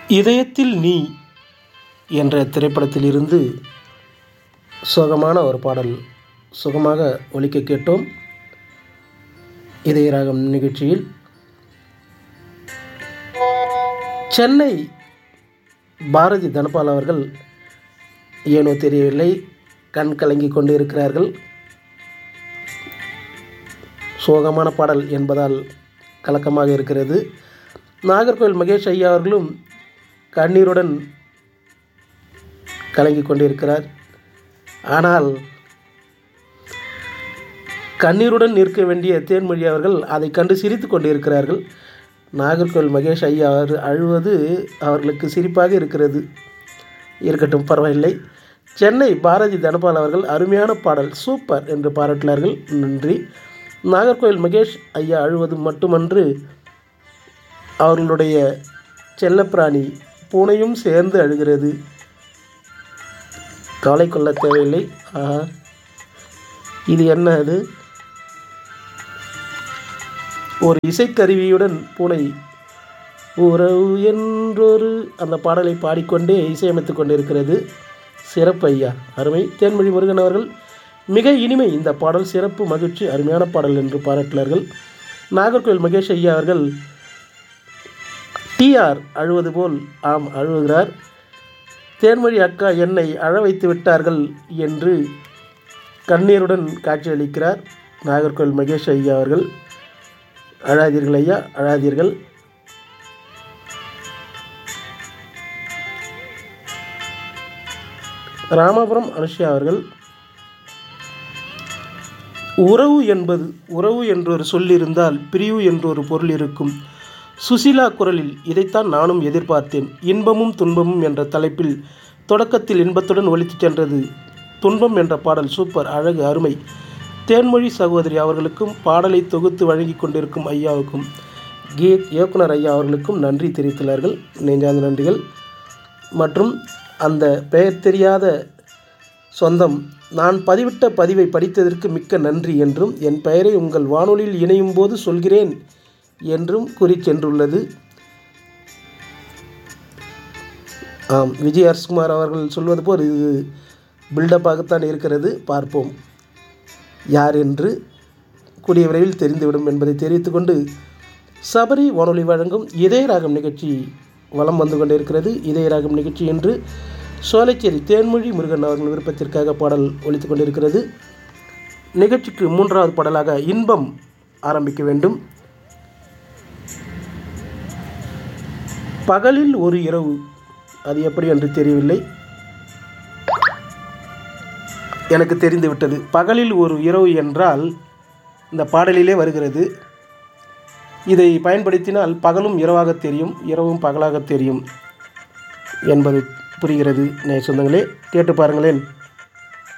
இதயத்தில் நீ என்ற திரைப்படத்திலிருந்து சோகமான ஒரு பாடல் சுகமாக ஒலிக்க கேட்டோம் இதய ராகம் நிகழ்ச்சியில் சென்னை பாரதி தனபால் அவர்கள் ஏனோ தெரியவில்லை கண் கலங்கி கொண்டு இருக்கிறார்கள் சோகமான பாடல் என்பதால் கலக்கமாக இருக்கிறது நாகர்கோவில் மகேஷ் ஐயா அவர்களும் கண்ணீருடன் கலங்கி கொண்டிருக்கிறார் ஆனால் கண்ணீருடன் நிற்க வேண்டிய தேன்மொழி அவர்கள் அதை கண்டு சிரித்து கொண்டிருக்கிறார்கள் நாகர்கோவில் மகேஷ் ஐயா அவர் அழுவது அவர்களுக்கு சிரிப்பாக இருக்கிறது இருக்கட்டும் பரவாயில்லை சென்னை பாரதி தனபால் அவர்கள் அருமையான பாடல் சூப்பர் என்று பாராட்டினார்கள் நன்றி நாகர்கோவில் மகேஷ் ஐயா அழுவது மட்டுமன்று அவர்களுடைய செல்லப்பிராணி பூனையும் சேர்ந்து அழுகிறது கவலை கொள்ள தேவையில்லை ஆஹா இது என்ன அது ஒரு இசைக்கருவியுடன் பூனை உறவு என்றொரு அந்த பாடலை பாடிக்கொண்டே இசையமைத்து கொண்டிருக்கிறது சிறப்பு ஐயா அருமை தேன்மொழி முருகன் அவர்கள் மிக இனிமை இந்த பாடல் சிறப்பு மகிழ்ச்சி அருமையான பாடல் என்று பாராட்டினார்கள் நாகர்கோவில் மகேஷ் ஐயா அவர்கள் டிஆர் அழுவது போல் ஆம் அழுவுகிறார் தேன்மொழி அக்கா என்னை அழ வைத்து விட்டார்கள் என்று கண்ணீருடன் காட்சியளிக்கிறார் நாகர்கோவில் மகேஷ் ஐயா அவர்கள் அழாதீர்கள் ஐயா அழாதீர்கள் ராமபுரம் அனுஷியா அவர்கள் உறவு என்பது உறவு என்றொரு சொல் இருந்தால் பிரிவு என்றொரு பொருள் இருக்கும் சுசிலா குரலில் இதைத்தான் நானும் எதிர்பார்த்தேன் இன்பமும் துன்பமும் என்ற தலைப்பில் தொடக்கத்தில் இன்பத்துடன் ஒலித்துச் சென்றது துன்பம் என்ற பாடல் சூப்பர் அழகு அருமை தேன்மொழி சகோதரி அவர்களுக்கும் பாடலை தொகுத்து வழங்கி கொண்டிருக்கும் ஐயாவுக்கும் கே இயக்குனர் ஐயா அவர்களுக்கும் நன்றி தெரிவித்துள்ளார்கள் நெஞ்சார்ந்த நன்றிகள் மற்றும் அந்த பெயர் தெரியாத சொந்தம் நான் பதிவிட்ட பதிவை படித்ததற்கு மிக்க நன்றி என்றும் என் பெயரை உங்கள் வானொலியில் இணையும் போது சொல்கிறேன் என்றும் கூறி சென்றுள்ளது ஆம் விஜய் அரசுகுமார் அவர்கள் சொல்வது போல் இது பில்டப்பாகத்தான் இருக்கிறது பார்ப்போம் யார் என்று கூடிய விரைவில் தெரிந்துவிடும் என்பதை தெரிவித்துக்கொண்டு சபரி வானொலி வழங்கும் இதய ராகம் நிகழ்ச்சி வலம் வந்து கொண்டிருக்கிறது இதய ராகம் நிகழ்ச்சி என்று சோலைச்சேரி தேன்மொழி முருகன் அவர்கள் விருப்பத்திற்காக பாடல் ஒலித்து கொண்டிருக்கிறது நிகழ்ச்சிக்கு மூன்றாவது பாடலாக இன்பம் ஆரம்பிக்க வேண்டும் பகலில் ஒரு இரவு அது எப்படி என்று தெரியவில்லை எனக்கு தெரிந்து விட்டது பகலில் ஒரு இரவு என்றால் இந்த பாடலிலே வருகிறது இதை பயன்படுத்தினால் பகலும் இரவாக தெரியும் இரவும் பகலாக தெரியும் என்பது புரிகிறது நே சொந்தங்களே கேட்டு பாருங்களேன்